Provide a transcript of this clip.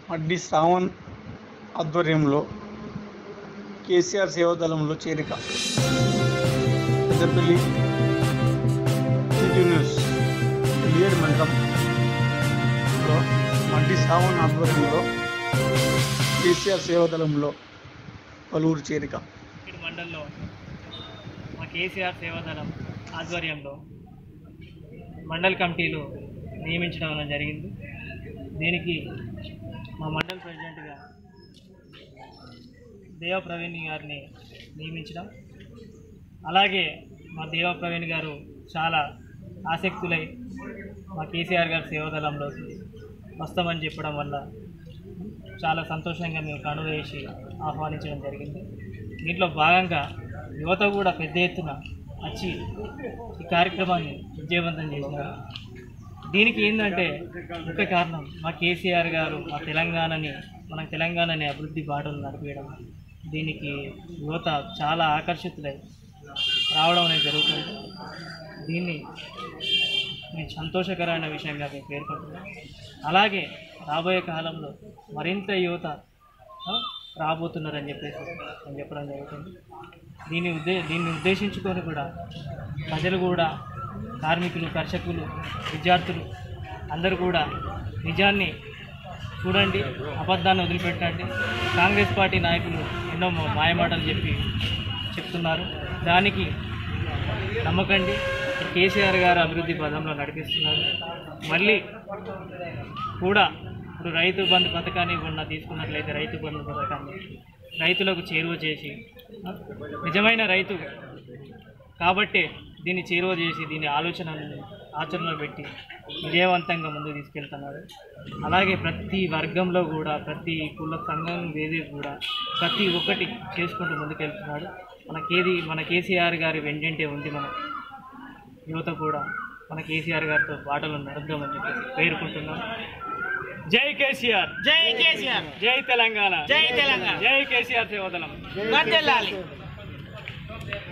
మడ్డి శ్రావణ్ ఆధ్వర్యంలో కేసీఆర్ సేవాదళంలో చేరిక Peddapalli city news clear మండలంలో మడ్డి శ్రావణ్ ఆధ్వర్యంలో కేసీఆర్ సేవాదళంలో పలువురు చేరిక ఇక్కడ మండలంలో మా కేసీఆర్ సేవాదళం ఆధ్వర్యంలో మండల్ కమిటీలు నియమించడం అనేది జరిగింది దీనికి మా మండల్ ప్రెసిడెంట్గా దేవ ప్రవీణ్ గారిని నియమించడం అలాగే మా దేవ ప్రవీణ్ గారు చాలా ఆసక్తులై మా కేసీఆర్ గారి సేవాదళంలోకి వస్తామని చెప్పడం వల్ల చాలా సంతోషంగా మేము కనువ వేసి ఆహ్వానించడం జరిగింది దీంట్లో భాగంగా యువత కూడా పెద్ద ఎత్తున వచ్చి ఈ కార్యక్రమాన్ని విజయవంతం చేసినారు దీనికి ఏంటంటే ముఖ్య కారణం మా కేసీఆర్ గారు మా తెలంగాణని మన తెలంగాణని అభివృద్ధి బాటలు నడిపేయడం దీనికి యువత చాలా ఆకర్షితులై రావడం అనేది జరుగుతుంది దీన్ని నేను సంతోషకరమైన విషయంగా మేము పేర్కొంటున్నాం అలాగే రాబోయే కాలంలో మరింత యువత ఆ, రాబోతున్నారని చెప్పేసి నేను చెప్పడం జరుగుతుంది దీన్ని ఉద్దే దీన్ని ఉద్దేశించుకొని కూడా ప్రజలు కూడా కార్మికులు కర్షకులు విద్యార్థులు అందరూ కూడా నిజాన్ని చూడండి అబద్ధాన్ని వదిలిపెట్టండి కాంగ్రెస్ పార్టీ నాయకులు ఎన్నో మాయమాటలు చెప్పి చెప్తున్నారు దానికి నమ్మకండి కేసీఆర్ గారు అభివృద్ధి పదంలో నడిపిస్తున్నారు మళ్ళీ కూడా ఇప్పుడు రైతు బంధు పథకాన్ని ఉన్న తీసుకున్నట్లయితే రైతు బంధు పథకాన్ని రైతులకు చేరువ చేసి ఆ, నిజమైన రైతు కాబట్టి దీన్ని చేరువ చేసి దీని ఆలోచనలను ఆచరణలో పెట్టి విజయవంతంగా ముందుకు తీసుకెళ్తున్నారు అలాగే ప్రతి వర్గంలో కూడా ప్రతి కుల సంఘం వేది కూడా ప్రతి ఒక్కటి చేసుకుంటూ ముందుకెళ్తున్నాడు మనకేది మన కేసీఆర్ గారి వెంటంటే ఉంది మన యువత కూడా మన కేసీఆర్ గారితో బాటలు నడుద్దామని చెప్పేసి పేర్కొంటున్నాం జై కేసీఆర్ జై కేసీఆర్ జై తెలంగాణ జై తెలంగాణ జై కేసీఆర్ సేవదలం వర్ధిల్లాలి